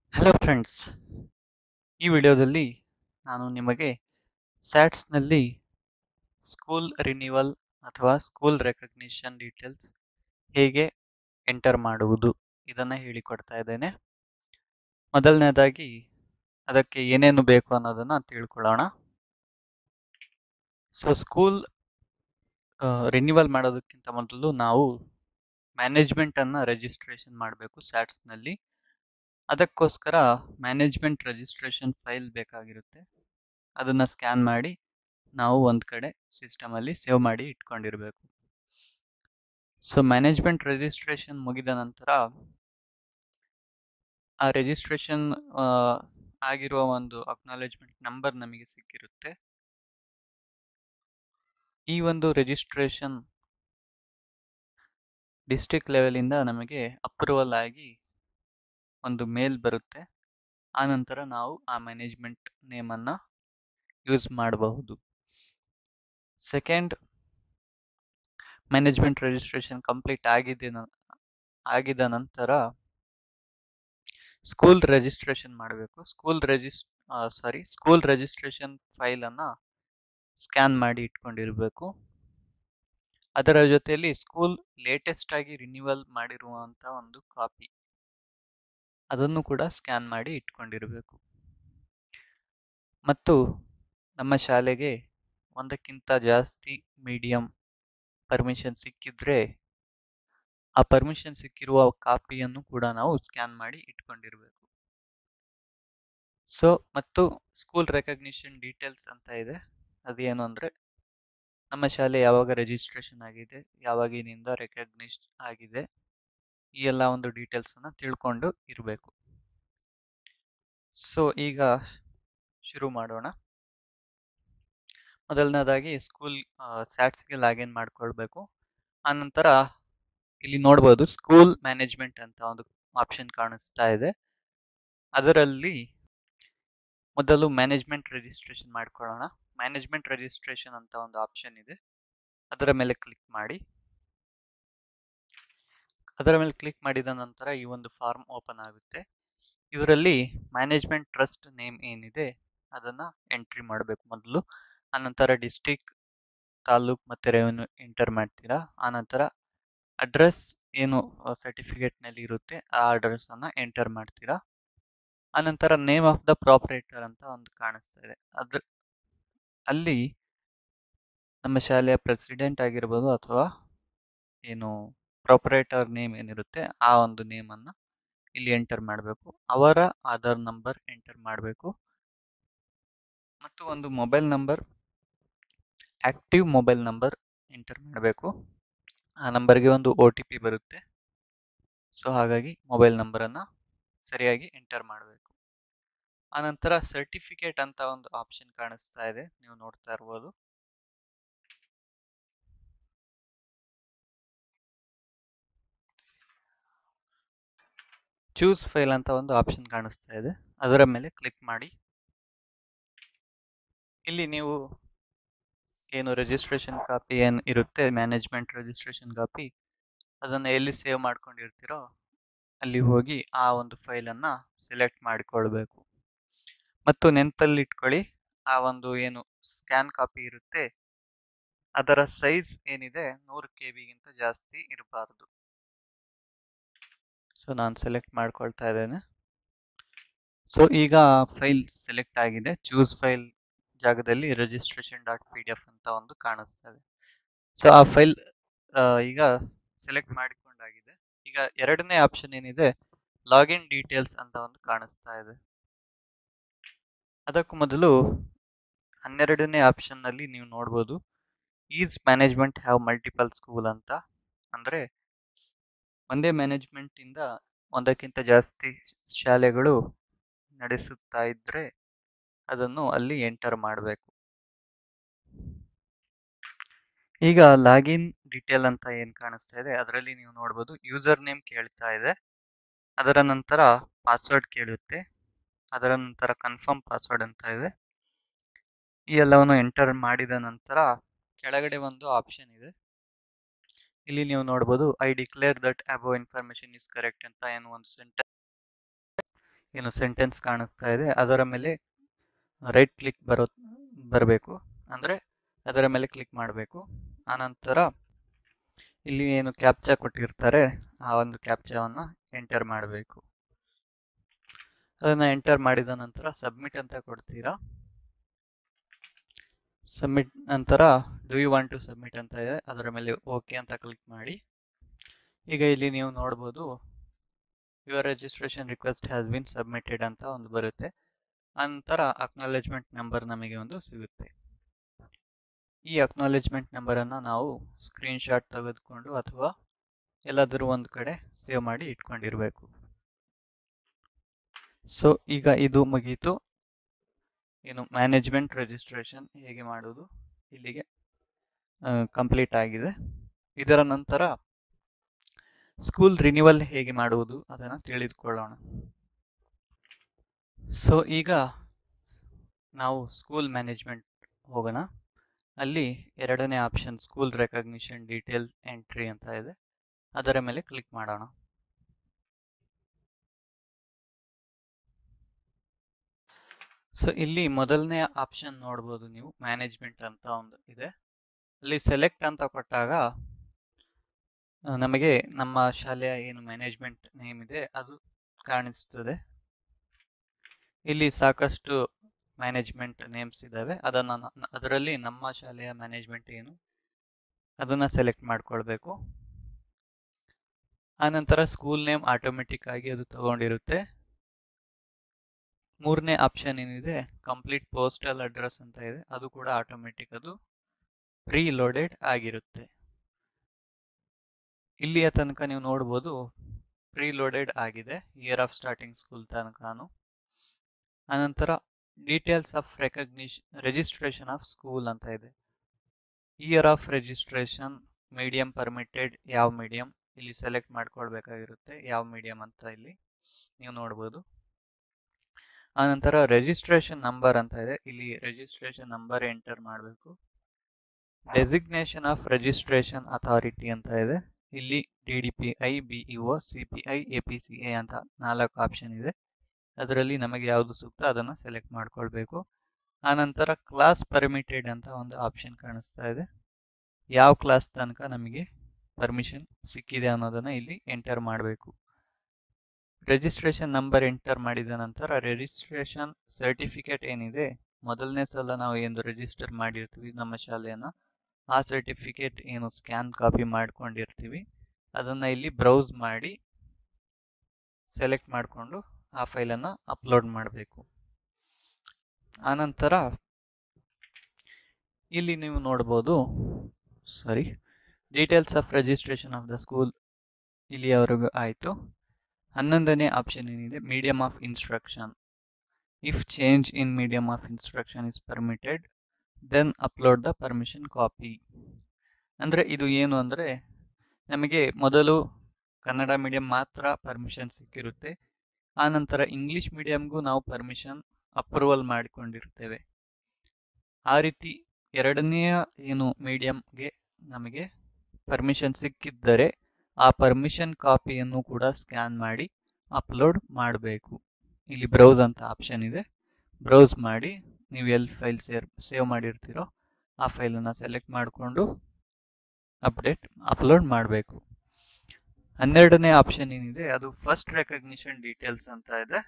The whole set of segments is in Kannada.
ಹಲೋ ಫ್ರೆಂಡ್ಸ್ ಈ ವಿಡಿಯೋದಲ್ಲಿ ನಾನು ನಿಮಗೆ ಸ್ಯಾಟ್ಸ್ನಲ್ಲಿ ಸ್ಕೂಲ್ ರಿನಿವಲ್ ಅಥವಾ ಸ್ಕೂಲ್ ರೆಕಗ್ನಿಷನ್ ಡೀಟೇಲ್ಸ್ ಹೇಗೆ ಎಂಟರ್ ಮಾಡುವುದು ಇದನ್ನು ಹೇಳಿಕೊಡ್ತಾ ಇದ್ದೇನೆ ಮೊದಲನೇದಾಗಿ ಅದಕ್ಕೆ ಏನೇನು ಬೇಕು ಅನ್ನೋದನ್ನು ತಿಳ್ಕೊಳ್ಳೋಣ ಸೊ ಸ್ಕೂಲ್ ರಿನಿವಲ್ ಮಾಡೋದಕ್ಕಿಂತ ಮೊದಲು ನಾವು ಮ್ಯಾನೇಜ್ಮೆಂಟನ್ನು ರಿಜಿಸ್ಟ್ರೇಷನ್ ಮಾಡಬೇಕು ಸ್ಯಾಟ್ಸ್ನಲ್ಲಿ ಅದಕ್ಕೋಸ್ಕರ ಮ್ಯಾನೇಜ್ಮೆಂಟ್ ರಿಜಿಸ್ಟ್ರೇಷನ್ ಫೈಲ್ ಬೇಕಾಗಿರುತ್ತೆ ಅದನ್ನು ಸ್ಕ್ಯಾನ್ ಮಾಡಿ ನಾವು ಒಂದು ಕಡೆ ಸಿಸ್ಟಮಲ್ಲಿ ಸೇವ್ ಮಾಡಿ ಇಟ್ಕೊಂಡಿರಬೇಕು ಸೊ ಮ್ಯಾನೇಜ್ಮೆಂಟ್ ರಿಜಿಸ್ಟ್ರೇಷನ್ ಮುಗಿದ ನಂತರ ಆ ರಿಜಿಸ್ಟ್ರೇಷನ್ ಆಗಿರುವ ಒಂದು ಅಕ್ನಾಲೇಜ್ಮೆಂಟ್ ನಂಬರ್ ನಮಗೆ ಸಿಕ್ಕಿರುತ್ತೆ ಈ ಒಂದು ರಿಜಿಸ್ಟ್ರೇಷನ್ ಡಿಸ್ಟ್ರಿಕ್ಟ್ ಲೆವೆಲಿಂದ ನಮಗೆ ಅಪ್ರೂವಲ್ ಆಗಿ ಒಂದು ಮೇಲ್ ಬರುತ್ತೆ ಆ ನಂತರ ನಾವು ಆ ಮ್ಯಾನೇಜ್ಮೆಂಟ್ ನೇಮನ್ನು ಯೂಸ್ ಮಾಡಬಹುದು ಸೆಕೆಂಡ್ ಮ್ಯಾನೇಜ್ಮೆಂಟ್ ರಿಜಿಸ್ಟ್ರೇಷನ್ ಕಂಪ್ಲೀಟ್ ಆಗಿದೆ ಆಗಿದ ನಂತರ ಸ್ಕೂಲ್ ರಿಜಿಸ್ಟ್ರೇಷನ್ ಮಾಡಬೇಕು ಸ್ಕೂಲ್ ರಿಜಿಸ್ ಸಾರಿ ಸ್ಕೂಲ್ ರಿಜಿಸ್ಟ್ರೇಷನ್ ಫೈಲನ್ನು ಸ್ಕ್ಯಾನ್ ಮಾಡಿ ಇಟ್ಕೊಂಡಿರಬೇಕು ಅದರ ಜೊತೆಯಲ್ಲಿ ಸ್ಕೂಲ್ ಲೇಟೆಸ್ಟ್ ಆಗಿ ರಿನ್ಯೂವಲ್ ಮಾಡಿರುವಂಥ ಒಂದು ಕಾಪಿ ಅದನ್ನು ಕೂಡ ಸ್ಕ್ಯಾನ್ ಮಾಡಿ ಇಟ್ಕೊಂಡಿರಬೇಕು ಮತ್ತು ನಮ್ಮ ಶಾಲೆಗೆ ಒಂದಕ್ಕಿಂತ ಜಾಸ್ತಿ ಮೀಡಿಯಂ ಪರ್ಮಿಷನ್ ಸಿಕ್ಕಿದ್ರೆ ಆ ಪರ್ಮಿಷನ್ ಸಿಕ್ಕಿರುವ ಕಾಪಿಯನ್ನು ಕೂಡ ನಾವು ಸ್ಕ್ಯಾನ್ ಮಾಡಿ ಇಟ್ಕೊಂಡಿರಬೇಕು ಸೊ ಮತ್ತು ಸ್ಕೂಲ್ ರೆಕಗ್ನಿಷನ್ ಡೀಟೇಲ್ಸ್ ಅಂತ ಇದೆ ಅದೇನು ಅಂದರೆ ನಮ್ಮ ಶಾಲೆ ಯಾವಾಗ ರಿಜಿಸ್ಟ್ರೇಷನ್ ಆಗಿದೆ ಯಾವಾಗಿನಿಂದ ರೆಕಗ್ನಿಷ್ ಆಗಿದೆ ಈ ಎಲ್ಲ ಒಂದು ಡೀಟೇಲ್ಸನ್ನು ತಿಳ್ಕೊಂಡು ಇರಬೇಕು ಸೊ ಈಗ ಶುರು ಮಾಡೋಣ ಮೊದಲನೇದಾಗಿ ಸ್ಕೂಲ್ ಸ್ಯಾಟ್ಸ್ಗೆ ಲಾಗಿನ್ ಮಾಡ್ಕೊಳ್ಬೇಕು ಆನಂತರ ಇಲ್ಲಿ ನೋಡ್ಬೋದು ಸ್ಕೂಲ್ ಮ್ಯಾನೇಜ್ಮೆಂಟ್ ಅಂತ ಒಂದು ಆಪ್ಷನ್ ಕಾಣಿಸ್ತಾ ಇದೆ ಅದರಲ್ಲಿ ಮೊದಲು ಮ್ಯಾನೇಜ್ಮೆಂಟ್ ರಿಜಿಸ್ಟ್ರೇಷನ್ ಮಾಡ್ಕೊಳ್ಳೋಣ ಮ್ಯಾನೇಜ್ಮೆಂಟ್ ರಿಜಿಸ್ಟ್ರೇಷನ್ ಅಂತ ಒಂದು ಆಪ್ಷನ್ ಇದೆ ಅದರ ಮೇಲೆ ಕ್ಲಿಕ್ ಮಾಡಿ ಅದರ ಮೇಲೆ ಕ್ಲಿಕ್ ಮಾಡಿದ ನಂತರ ಈ ಒಂದು ಫಾರ್ಮ್ ಓಪನ್ ಆಗುತ್ತೆ ಇದರಲ್ಲಿ ಮ್ಯಾನೇಜ್ಮೆಂಟ್ ಟ್ರಸ್ಟ್ ನೇಮ್ ಏನಿದೆ ಅದನ್ನು ಎಂಟ್ರಿ ಮಾಡಬೇಕು ಮೊದಲು ಆನಂತರ ಡಿಸ್ಟಿಕ್ ತಾಲೂಕ್ ಮತ್ತು ರೆವೆನ್ಯೂ ಎಂಟರ್ ಮಾಡ್ತೀರಾ ಆನಂತರ ಅಡ್ರೆಸ್ ಏನು ಸರ್ಟಿಫಿಕೇಟ್ನಲ್ಲಿ ಇರುತ್ತೆ ಆ ಅಡ್ರೆಸ್ಸನ್ನು ಎಂಟರ್ ಮಾಡ್ತೀರಾ ಆನಂತರ ನೇಮ್ ಆಫ್ ದ ಪ್ರಾಪರೇಟರ್ ಅಂತ ಒಂದು ಕಾಣಿಸ್ತಾ ಇದೆ ಅದ್ರ ಅಲ್ಲಿ ನಮ್ಮ ಶಾಲೆಯ ಪ್ರೆಸಿಡೆಂಟ್ ಆಗಿರ್ಬೋದು ಅಥವಾ ಏನು ಪ್ರಾಪರೇಟರ್ ನೇಮ್ ಏನಿರುತ್ತೆ ಆ ಒಂದು ನೇಮನ್ನು ಇಲ್ಲಿ ಎಂಟರ್ ಮಾಡಬೇಕು ಅವರ ಆಧಾರ್ ನಂಬರ್ ಎಂಟರ್ ಮಾಡಬೇಕು ಮತ್ತು ಒಂದು mobile number active mobile number enter ಮಾಡಬೇಕು ಆ ನಂಬರ್ಗೆ ಒಂದು ಒ ಟಿ ಪಿ ಬರುತ್ತೆ ಸೊ ಹಾಗಾಗಿ ಮೊಬೈಲ್ ನಂಬರನ್ನು ಸರಿಯಾಗಿ ಎಂಟರ್ ಮಾಡಬೇಕು ಆನಂತರ ಸರ್ಟಿಫಿಕೇಟ್ ಅಂತ ಒಂದು ಆಪ್ಷನ್ ಕಾಣಿಸ್ತಾ ಇದೆ ನೀವು ನೋಡ್ತಾ ಇರ್ಬೋದು ಚೂಸ್ ಫೈಲ್ ಅಂತ ಒಂದು ಆಪ್ಷನ್ ಕಾಣಿಸ್ತಾ ಇದೆ ಅದರ ಮೇಲೆ ಕ್ಲಿಕ್ ಮಾಡಿ ಇಲ್ಲಿ ನೀವು ಏನು ರಿಜಿಸ್ಟ್ರೇಷನ್ ಕಾಪಿ ಏನು ಇರುತ್ತೆ ಮ್ಯಾನೇಜ್ಮೆಂಟ್ ರಿಜಿಸ್ಟ್ರೇಷನ್ ಕಾಪಿ ಅದನ್ನು ಎಲ್ಲಿ ಸೇವ್ ಮಾಡ್ಕೊಂಡಿರ್ತೀರೋ ಅಲ್ಲಿ ಹೋಗಿ ಆ ಒಂದು ಫೈಲನ್ನು ಸೆಲೆಕ್ಟ್ ಮಾಡಿಕೊಳ್ಬೇಕು ಮತ್ತು ನೆನಪಲ್ಲಿ ಇಟ್ಕೊಳ್ಳಿ ಆ ಒಂದು ಏನು ಸ್ಕ್ಯಾನ್ ಕಾಪಿ ಇರುತ್ತೆ ಅದರ ಸೈಜ್ ಏನಿದೆ ನೂರು ಕೆ ಬಿಗಿಂತ ಜಾಸ್ತಿ ಇರಬಾರ್ದು ಸೊ ನಾನು ಸೆಲೆಕ್ಟ್ ಮಾಡ್ಕೊಳ್ತಾ ಇದ್ದೇನೆ ಸೊ ಈಗ ಫೈಲ್ ಸೆಲೆಕ್ಟ್ ಆಗಿದೆ ಚೂಸ್ ಫೈಲ್ ಜಾಗದಲ್ಲಿ registration dot P D F ಅಂತ ಒಂದು ಕಾಣಿಸ್ತಾ ಇದೆ ಸೊ ಆ ಫೈಲ್ ಈಗ ಸೆಲೆಕ್ಟ್ ಮಾಡಿಕೊಂಡಾಗಿದೆ ಈಗ ಎರಡನೇ ಆಪ್ಷನ್ ಏನಿದೆ ಲಾಗಿನ್ ಡೀಟೇಲ್ಸ್ ಅಂತ ಒಂದು ಕಾಣಿಸ್ತಾ ಇದೆ ಅದಕ್ಕೂ ಮೊದಲು ಹನ್ನೆರಡನೇ ಆಪ್ಷನ್ನಲ್ಲಿ ನೀವು ನೋಡ್ಬೋದು is management have multiple school ಅಂತ ಅಂದರೆ ಒಂದೇ ಮ್ಯಾನೇಜ್ಮೆಂಟಿಂದ ಒಂದಕ್ಕಿಂತ ಜಾಸ್ತಿ ಶಾಲೆಗಳು ನಡೆಸುತ್ತಾ ಇದ್ದರೆ ಅದನ್ನು ಅಲ್ಲಿ ಎಂಟರ್ ಮಾಡಬೇಕು ಈಗ ಲಾಗಿನ್ ಡೀಟೇಲ್ ಅಂತ ಏನು ಕಾಣಿಸ್ತಾ ಇದೆ ಅದರಲ್ಲಿ ನೀವು ನೋಡ್ಬೋದು ಯೂಸರ್ ನೇಮ್ ಕೇಳ್ತಾ ಇದೆ ಅದರ ನಂತರ ಪಾಸ್ವರ್ಡ್ ಕೇಳುತ್ತೆ ಅದರ ನಂತರ ಕನ್ಫರ್ಮ್ ಪಾಸ್ವರ್ಡ್ ಅಂತ ಇದೆ ಈ ಎಲ್ಲವನ್ನು ಎಂಟರ್ ಮಾಡಿದ ನಂತರ ಕೆಳಗಡೆ ಒಂದು ಆಪ್ಷನ್ ಇದೆ ಇಲ್ಲಿ ನೀವು ನೋಡ್ಬೋದು I declare that above information is correct ಅಂತ ಏನು ಒಂದು ಸೆಂಟೆನ್ಸ್ ಏನು ಸೆಂಟೆನ್ಸ್ ಕಾಣಿಸ್ತಾ ಇದೆ ಅದರ ಮೇಲೆ ರೈಟ್ ಕ್ಲಿಕ್ ಬರೋ ಬರಬೇಕು ಅಂದರೆ ಅದರ ಮೇಲೆ ಕ್ಲಿಕ್ ಮಾಡಬೇಕು ಆನಂತರ ಇಲ್ಲಿ ಏನು ಕ್ಯಾಪ್ಚಾ ಕೊಟ್ಟಿರ್ತಾರೆ ಆ ಒಂದು ಕ್ಯಾಪ್ಚಾವನ್ನು ಎಂಟರ್ ಮಾಡಬೇಕು ಅದನ್ನು ಎಂಟರ್ ಮಾಡಿದ ನಂತರ ಸಬ್ಮಿಟ್ ಅಂತ ಕೊಡ್ತೀರಾ ಸಬ್ಮಿಟ್ ನಂತರ do you want to submit ಅಂತ ಇದೆ ಅದರ ಮೇಲೆ ಓಕೆ ಅಂತ ಕ್ಲಿಕ್ ಮಾಡಿ ಈಗ ಇಲ್ಲಿ ನೀವು ನೋಡ್ಬೋದು your registration request has been submitted ಅಂತ ಒಂದು ಬರುತ್ತೆ ನಂತರ ಅಕ್ನಾಲೆಜ್ಮೆಂಟ್ ನಂಬರ್ ನಮಗೆ ಒಂದು ಸಿಗುತ್ತೆ ಈ ಅಕ್ನಾಲೆಜ್ಮೆಂಟ್ ನಂಬರನ್ನು ನಾವು ಸ್ಕ್ರೀನ್ಶಾಟ್ ತೆಗೆದುಕೊಂಡು ಅಥವಾ ಎಲ್ಲಾದರೂ ಒಂದು ಕಡೆ ಸೇವ್ ಮಾಡಿ ಇಟ್ಕೊಂಡಿರಬೇಕು ಸೊ ಈಗ ಇದು ಮುಗೀತು ಏನು ಮ್ಯಾನೇಜ್ಮೆಂಟ್ ರಿಜಿಸ್ಟ್ರೇಷನ್ ಹೇಗೆ ಮಾಡೋದು ಇಲ್ಲಿಗೆ ಕಂಪ್ಲೀಟ್ ಆಗಿದೆ ಇದರ ನಂತರ ಸ್ಕೂಲ್ ರಿನ್ಯೂವಲ್ ಹೇಗೆ ಮಾಡುವುದು ಅದನ್ನು ತಿಳಿದುಕೊಳ್ಳೋಣ ಸೊ ಈಗ ನಾವು ಸ್ಕೂಲ್ ಮ್ಯಾನೇಜ್ಮೆಂಟ್ ಹೋಗೋಣ ಅಲ್ಲಿ ಎರಡನೇ option school recognition detail entry ಅಂತ ಇದೆ ಅದರ ಮೇಲೆ ಕ್ಲಿಕ್ ಮಾಡೋಣ ಸೊ ಇಲ್ಲಿ ಮೊದಲನೇ ಆಪ್ಷನ್ ನೋಡ್ಬೋದು ನೀವು ಮ್ಯಾನೇಜ್ಮೆಂಟ್ ಅಂತ ಒಂದು ಇದೆ ಅಲ್ಲಿ ಸೆಲೆಕ್ಟ್ ಅಂತ ಕೊಟ್ಟಾಗ ನಮಗೆ ನಮ್ಮ ಶಾಲೆಯ ಏನು ಮ್ಯಾನೇಜ್ಮೆಂಟ್ ನೇಮ್ ಇದೆ ಅದು ಕಾಣಿಸ್ತದೆ ಇಲ್ಲಿ ಸಾಕಷ್ಟು ಮ್ಯಾನೇಜ್ಮೆಂಟ್ ನೇಮ್ಸ್ ಇದ್ದಾವೆ ಅದನ್ನು ಅದರಲ್ಲಿ ನಮ್ಮ ಶಾಲೆಯ ಮ್ಯಾನೇಜ್ಮೆಂಟ್ ಏನು ಅದನ್ನು ಸೆಲೆಕ್ಟ್ ಮಾಡ್ಕೊಳ್ಬೇಕು ಆನಂತರ ಸ್ಕೂಲ್ ನೇಮ್ ಆಟೋಮೆಟಿಕ್ ಆಗಿ ಅದು ತಗೊಂಡಿರುತ್ತೆ ಮೂರನೇ ಆಪ್ಷನ್ ಏನಿದೆ ಕಂಪ್ಲೀಟ್ ಪೋಸ್ಟಲ್ ಅಡ್ರೆಸ್ ಅಂತ ಇದೆ ಅದು ಕೂಡ ಆಟೋಮೆಟಿಕ್ ಅದು ಪ್ರೀ ಲೋಡೆಡ್ ಆಗಿರುತ್ತೆ ಇಲ್ಲಿಯ ತನಕ ನೀವು ನೋಡ್ಬೋದು ಪ್ರೀ ಲೋಡೆಡ್ ಆಗಿದೆ ಇಯರ್ ಆಫ್ ಸ್ಟಾರ್ಟಿಂಗ್ ಸ್ಕೂಲ್ ತನಕನು ಅನಂತರ details of recognition registration of school ಅಂತ ಇದೆ year of registration medium permitted ಯಾವ ಮೀಡಿಯಂ ಇಲ್ಲಿ ಸೆಲೆಕ್ಟ್ ಮಾಡ್ಕೊಳ್ಬೇಕಾಗಿರುತ್ತೆ ಯಾವ ಮೀಡಿಯಂ ಅಂತ ಇಲ್ಲಿ ನೀವು ನೋಡ್ಬೋದು ಆನಂತರ ರಿಜಿಸ್ಟ್ರೇಷನ್ ನಂಬರ್ ಅಂತ ಇದೆ ಇಲ್ಲಿ ರಿಜಿಸ್ಟ್ರೇಷನ್ ನಂಬರ್ ಎಂಟರ್ ಮಾಡಬೇಕು ಡೆಸಿಗ್ನೇಷನ್ ಆಫ್ ರಿಜಿಸ್ಟ್ರೇಷನ್ ಅಥಾರಿಟಿ ಅಂತ ಇದೆ ಇಲ್ಲಿ D D P I B EO C P I A P C A ಅಂತ ನಾಲ್ಕು ಆಪ್ಷನ್ ಇದೆ ಅದರಲ್ಲಿ ನಮಗೆ ಯಾವುದು ಸೂಕ್ತ ಅದನ್ನು ಸೆಲೆಕ್ಟ್ ಮಾಡ್ಕೊಳ್ಬೇಕು ಆನಂತರ ಕ್ಲಾಸ್ ಪರ್ಮಿಟೆಡ್ ಅಂತ ಒಂದು ಆಪ್ಷನ್ ಕಾಣಿಸ್ತಾ ಇದೆ ಯಾವ ಕ್ಲಾಸ್ ತನಕ ನಮಗೆ ಪರ್ಮಿಷನ್ ಸಿಕ್ಕಿದೆ ಅನ್ನೋದನ್ನ ಇಲ್ಲಿ ಎಂಟರ್ ಮಾಡಬೇಕು ರಿಜಿಸ್ಟ್ರೇಷನ್ ನಂಬರ್ ಎಂಟರ್ ಮಾಡಿದ ನಂತರ ರಿಜಿಸ್ಟ್ರೇಷನ್ ಸರ್ಟಿಫಿಕೇಟ್ ಏನಿದೆ ಮೊದಲನೇ ಸಲ ನಾವು ಏನು ರಿಜಿಸ್ಟರ್ ಮಾಡಿರ್ತೀವಿ ನಮ್ಮ ಶಾಲೆಯನ್ನ ಆ ಸರ್ಟಿಫಿಕೇಟ್ ಏನು ಸ್ಕ್ಯಾನ್ ಕಾಪಿ ಮಾಡ್ಕೊಂಡಿರ್ತೀವಿ ಅದನ್ನ ಇಲ್ಲಿ ಬ್ರೌಸ್ ಮಾಡಿ ಸೆಲೆಕ್ಟ್ ಮಾಡಿಕೊಂಡು ಆ ಫೈಲನ್ನು ಅಪ್ಲೋಡ್ ಮಾಡಬೇಕು ಆನಂತರ ಇಲ್ಲಿ ನೀವು ನೋಡ್ಬೋದು sorry details of registration of the school ಇಲ್ಲಿಯವರೆಗೂ ಆಯಿತು ಹನ್ನೊಂದನೇ ಆಪ್ಷನ್ ಏನಿದೆ medium of instruction if change in medium of instruction is permitted then upload the permission copy ಅಂದರೆ ಇದು ಏನು ಅಂದರೆ ನಮಗೆ ಮೊದಲು ಕನ್ನಡ ಮೀಡಿಯಂ ಮಾತ್ರ ಪರ್ಮಿಷನ್ ಸಿಕ್ಕಿರುತ್ತೆ ಆನಂತರ ಇಂಗ್ಲಿಷ್ ಮೀಡಿಯಂಗೂ ನಾವು ಪರ್ಮಿಷನ್ ಅಪ್ರೂವಲ್ ಮಾಡಿಕೊಂಡಿರ್ತೇವೆ ಆ ರೀತಿ ಎರಡನೆಯ ಏನು ಮೀಡಿಯಂಗೆ ನಮಗೆ ಪರ್ಮಿಷನ್ ಸಿಕ್ಕಿದ್ದರೆ ಆ ಪರ್ಮಿಷನ್ ಕಾಪಿಯನ್ನು ಕೂಡ ಸ್ಕ್ಯಾನ್ ಮಾಡಿ ಅಪ್ಲೋಡ್ ಮಾಡಬೇಕು ಇಲ್ಲಿ ಬ್ರೌಸ್ ಅಂತ ಆಪ್ಷನ್ ಇದೆ ಬ್ರೌಸ್ ಮಾಡಿ ನೀವು ಎಲ್ಲಿ ಫೈಲ್ ಸೇರ್ ಸೇವ್ ಮಾಡಿರ್ತೀರೋ ಆ ಫೈಲನ್ನು ಸೆಲೆಕ್ಟ್ ಮಾಡಿಕೊಂಡು ಅಪ್ಡೇಟ್ ಅಪ್ಲೋಡ್ ಮಾಡಬೇಕು ಹನ್ನೆರಡನೇ ಆಪ್ಷನ್ ಏನಿದೆ ಅದು ಫಸ್ಟ್ ರೆಕಗ್ನಿಷನ್ ಡೀಟೇಲ್ಸ್ ಅಂತ ಇದೆ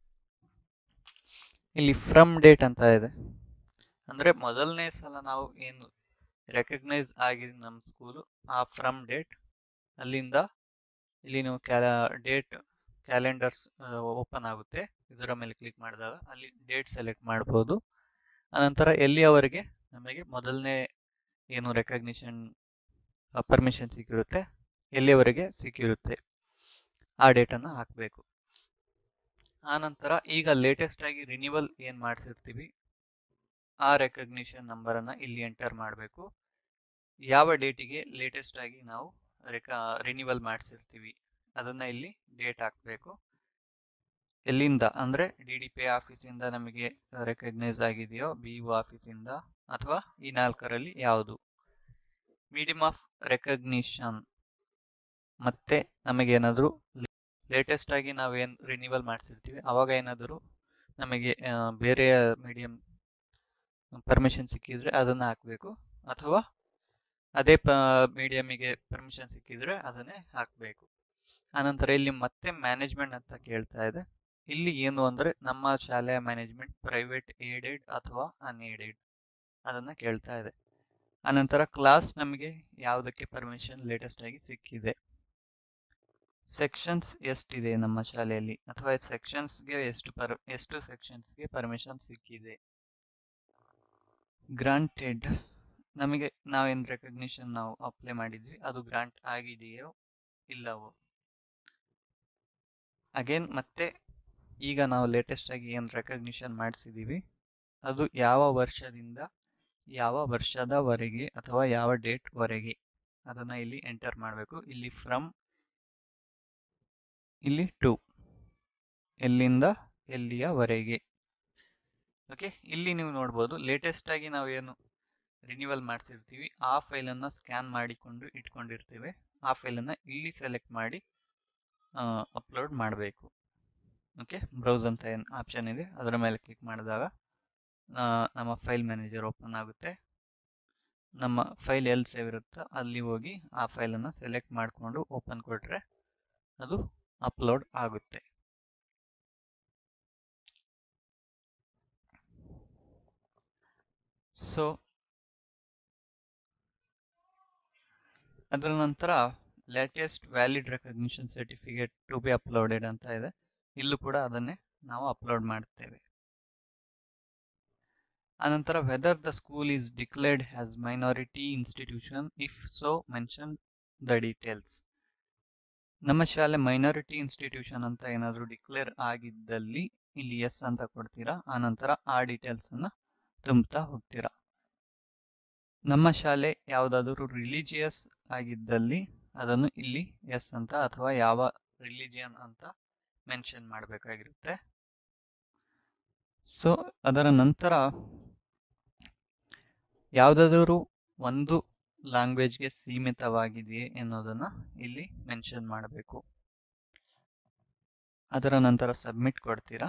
ಇಲ್ಲಿ ಫ್ರಮ್ ಡೇಟ್ ಅಂತ ಇದೆ ಅಂದ್ರೆ ಮೊದಲನೇ ಸಲ ನಾವು ಏನು ರೆಕಗ್ನೈಸ್ ಆಗಿದೆ ನಮ್ಮ ಸ್ಕೂಲು ಆ ಫ್ರಮ್ ಡೇಟ್ ಅಲ್ಲಿಂದ ಇಲ್ಲಿ ನೀವು ಕ್ಯಾಲ ಡೇಟ್ ಕ್ಯಾಲೆಂಡರ್ಸ್ ಓಪನ್ ಆಗುತ್ತೆ ಇದರ ಮೇಲೆ ಕ್ಲಿಕ್ ಮಾಡಿದಾಗ ಅಲ್ಲಿ ಡೇಟ್ ಸೆಲೆಕ್ಟ್ ಮಾಡ್ಬೋದು ಅನಂತರ ಎಲ್ಲಿಯವರೆಗೆ ನಮಗೆ ಮೊದಲನೇ ಏನು ರೆಕಗ್ನಿಷನ್ ಪರ್ಮಿಷನ್ ಸಿಕ್ಕಿರುತ್ತೆ ಎಲ್ಲಿಯವರೆಗೆ ಸಿಕ್ಕಿರುತ್ತೆ ಆ ಡೇಟನ್ನು ಹಾಕಬೇಕು ಆನಂತರ ಈಗ ಲೇಟೆಸ್ಟ್ ಆಗಿ ರಿನ್ಯೂವಲ್ ಏನು ಮಾಡಿಸಿರ್ತೀವಿ ಆ ರೆಕಗ್ನಿಷನ್ ನಂಬರನ್ನು ಇಲ್ಲಿ ಎಂಟರ್ ಮಾಡಬೇಕು ಯಾವ ಡೇಟಿಗೆ ಲೇಟೆಸ್ಟ್ ಆಗಿ ನಾವು ರೆಕ ರಿನ್ಯೂವಲ್ ಮಾಡಿಸಿರ್ತೀವಿ ಅದನ್ನು ಇಲ್ಲಿ ಡೇಟ್ ಹಾಕಬೇಕು ಎಲ್ಲಿಂದ ಅಂದರೆ ಡಿ ಡಿ ಪಿ ಆಫೀಸಿಂದ ನಮಗೆ ರೆಕಗ್ನೈಸ್ ಆಗಿದೆಯೋ ಬಿ ಯು ಆಫೀಸಿಂದ ಅಥವಾ ಈ ನಾಲ್ಕರಲ್ಲಿ ಯಾವುದು ಮೀಡಿಯಮ್ ಆಫ್ ರೆಕಗ್ನಿಷನ್ ಮತ್ತೆ ನಮಗೇನಾದರೂ ಲೇಟೆಸ್ಟ್ ಆಗಿ ನಾವೇನು ರಿನ್ಯೂವಲ್ ಮಾಡಿಸಿರ್ತೀವಿ ಅವಾಗ ಏನಾದರೂ ನಮಗೆ ಆ, ಬೇರೆ ಮೀಡಿಯಂ ಪರ್ಮಿಷನ್ ಸಿಕ್ಕಿದ್ರೆ ಅದನ್ನ ಹಾಕಬೇಕು ಅಥವಾ ಅದೇ ಪ ಮೀಡಿಯಮಿಗೆ ಪರ್ಮಿಷನ್ ಸಿಕ್ಕಿದ್ರೆ ಅದನ್ನೇ ಹಾಕಬೇಕು ಆನಂತರ ಇಲ್ಲಿ ಮತ್ತೆ ಮ್ಯಾನೇಜ್ಮೆಂಟ್ ಅಂತ ಕೇಳ್ತಾ ಇದೆ ಇಲ್ಲಿ ಏನು ಅಂದ್ರೆ ನಮ್ಮ ಶಾಲೆಯ ಮ್ಯಾನೇಜ್ಮೆಂಟ್ ಪ್ರೈವೇಟ್ ಏಡೆಡ್ ಅಥವಾ ಅನ್ಏಡೆಡ್ ಅದನ್ನ ಕೇಳ್ತಾ ಇದೆ ಆನಂತರ ಕ್ಲಾಸ್ ನಮಗೆ ಯಾವುದಕ್ಕೆ ಪರ್ಮಿಷನ್ ಲೇಟೆಸ್ಟ್ ಆಗಿ ಸಿಕ್ಕಿದೆ ಸೆಕ್ಷನ್ಸ್ ಎಷ್ಟಿದೆ ನಮ್ಮ ಶಾಲೆಯಲ್ಲಿ ಅಥವಾ ಸೆಕ್ಷನ್ಸ್ಗೆ ಎಷ್ಟು ಪರ್ ಎಷ್ಟು ಸೆಕ್ಷನ್ಸ್ಗೆ ಪರ್ಮಿಷನ್ ಸಿಕ್ಕಿದೆ ಗ್ರಾಂಟೆಡ್ ನಮಗೆ ನಾವೇನು ರೆಕಗ್ನಿಷನ್ ನಾವು ಅಪ್ಲೈ ಮಾಡಿದ್ವಿ ಅದು ಗ್ರಾಂಟ್ ಆಗಿದೆಯೋ ಇಲ್ಲವೋ ಅಗೇನ್ ಮತ್ತೆ ಈಗ ನಾವು ಲೇಟೆಸ್ಟ್ ಆಗಿ ಏನು ರೆಕಗ್ನಿಷನ್ ಮಾಡಿಸಿದೀವಿ ಅದು ಯಾವ ವರ್ಷದಿಂದ ಯಾವ ವರ್ಷದವರೆಗೆ ಅಥವಾ ಯಾವ ಡೇಟ್ ವರೆಗೆ ಅದನ್ನ ಇಲ್ಲಿ ಎಂಟರ್ ಮಾಡಬೇಕು ಇಲ್ಲಿ ಫ್ರಮ್ ಇಲ್ಲಿ ಟು ಎಲ್ಲಿಂದ ಎಲ್ಲಿಯವರೆಗೆ ಓಕೆ ಇಲ್ಲಿ ನೀವು ನೋಡ್ಬೋದು ಲೇಟೆಸ್ಟ್ ಆಗಿ ನಾವು ಏನು ರಿನ್ಯೂವಲ್ ಮಾಡಿಸಿರ್ತೀವಿ ಆ ಫೈಲನ್ನು ಸ್ಕ್ಯಾನ್ ಮಾಡಿಕೊಂಡು ಇಟ್ಕೊಂಡಿರ್ತೇವೆ ಆ ಫೈಲನ್ನು ಇಲ್ಲಿ ಸೆಲೆಕ್ಟ್ ಮಾಡಿ ಅಪ್ಲೋಡ್ ಮಾಡಬೇಕು ಓಕೆ ಬ್ರೌಸ್ ಅಂತ ಏನು ಆಪ್ಷನ್ ಇದೆ ಅದರ ಮೇಲೆ ಕ್ಲಿಕ್ ಮಾಡಿದಾಗ ಆ, ನಮ್ಮ ಫೈಲ್ ಮ್ಯಾನೇಜರ್ ಓಪನ್ ಆಗುತ್ತೆ ನಮ್ಮ ಫೈಲ್ ಎಲ್ಲಿ ಸೇವ್ ಇರುತ್ತೋ ಅಲ್ಲಿ ಹೋಗಿ ಆ ಫೈಲನ್ನು ಸೆಲೆಕ್ಟ್ ಮಾಡಿಕೊಂಡು ಓಪನ್ ಕೊಟ್ಟರೆ ಅದು ಅಪ್ಲೋಡ್ ಆಗುತ್ತೆ ಸೊ ಅದರ ನಂತರ latest valid recognition certificate to be uploaded ಅಂತ ಇದೆ ಇಲ್ಲೂ ಕೂಡ ಅದನ್ನೇ ನಾವು ಅಪ್ಲೋಡ್ ಮಾಡ್ತೇವೆ ಅನಂತರ whether the school is declared has minority institution if so mention the details ನಮ್ಮ ಶಾಲೆ ಮೈನಾರಿಟಿ ಇನ್ಸ್ಟಿಟ್ಯೂಷನ್ ಅಂತ ಏನಾದರೂ ಡಿಕ್ಲೇರ್ ಆಗಿದ್ದಲ್ಲಿ ಇಲ್ಲಿ ಎಸ್ ಅಂತ ಕೊಡ್ತೀರಾ ಆನಂತರ ಆ ಡೀಟೇಲ್ಸ್ ಅನ್ನ ತುಂಬುತ್ತಾ ಹೋಗ್ತೀರಾ ನಮ್ಮ ಶಾಲೆ ಯಾವುದಾದರೂ ರಿಲಿಜಿಯಸ್ ಆಗಿದ್ದಲ್ಲಿ ಅದನ್ನು ಇಲ್ಲಿ ಎಸ್ ಅಂತ ಅಥವಾ ಯಾವ ರಿಲಿಜಿಯನ್ ಅಂತ ಮೆನ್ಷನ್ ಮಾಡಬೇಕಾಗಿರುತ್ತೆ ಸೊ ಅದರ ನಂತರ ಯಾವುದಾದರೂ ಒಂದು ಲ್ಯಾಂಗ್ವೇಜ್ಗೆ ಸೀಮಿತವಾಗಿದೆಯೇ ಎನ್ನುವುದನ್ನು ಇಲ್ಲಿ ಮೆನ್ಷನ್ ಮಾಡಬೇಕು ಅದರ ನಂತರ ಸಬ್ಮಿಟ್ ಕೊಡ್ತೀರಾ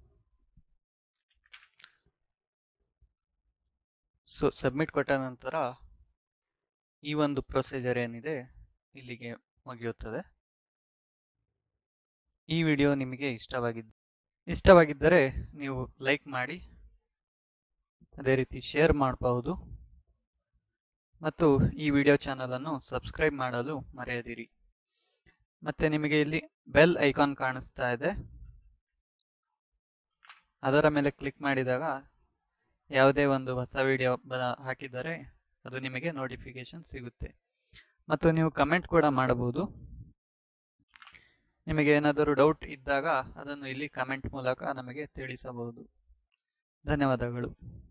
ಸೊ ಸಬ್ಮಿಟ್ ಕೊಟ್ಟ ನಂತರ ಈ ಒಂದು ಪ್ರೊಸೀಜರ್ ಏನಿದೆ ಇಲ್ಲಿಗೆ ಮುಗಿಯುತ್ತದೆ ಈ ವಿಡಿಯೋ ನಿಮಗೆ ಇಷ್ಟವಾಗಿದ್ದ ಇಷ್ಟವಾಗಿದ್ದರೆ ನೀವು ಲೈಕ್ ಮಾಡಿ ಅದೇ ರೀತಿ ಶೇರ್ ಮಾಡಬಹುದು ಮತ್ತು ಈ ವಿಡಿಯೋ ಚಾನಲ್ ಅನ್ನು ಸಬ್ಸ್ಕ್ರೈಬ್ ಮಾಡಲು ಮರೆಯದಿರಿ ಮತ್ತೆ ನಿಮಗೆ ಇಲ್ಲಿ ಬೆಲ್ ಐಕಾನ್ ಕಾಣಿಸ್ತಾ ಇದೆ ಅದರ ಮೇಲೆ ಕ್ಲಿಕ್ ಮಾಡಿದಾಗ ಯಾವುದೇ ಒಂದು ಹೊಸ ವಿಡಿಯೋ ಹಾಕಿದರೆ ಅದು ನಿಮಗೆ ನೋಟಿಫಿಕೇಶನ್ ಸಿಗುತ್ತೆ ಮತ್ತು ನೀವು ಕಮೆಂಟ್ ಕೂಡ ಮಾಡಬಹುದು ನಿಮಗೆ ಏನಾದರೂ ಡೌಟ್ ಇದ್ದಾಗ ಅದನ್ನು ಇಲ್ಲಿ ಕಮೆಂಟ್ ಮೂಲಕ ನಮಗೆ ತಿಳಿಸಬಹುದು ಧನ್ಯವಾದಗಳು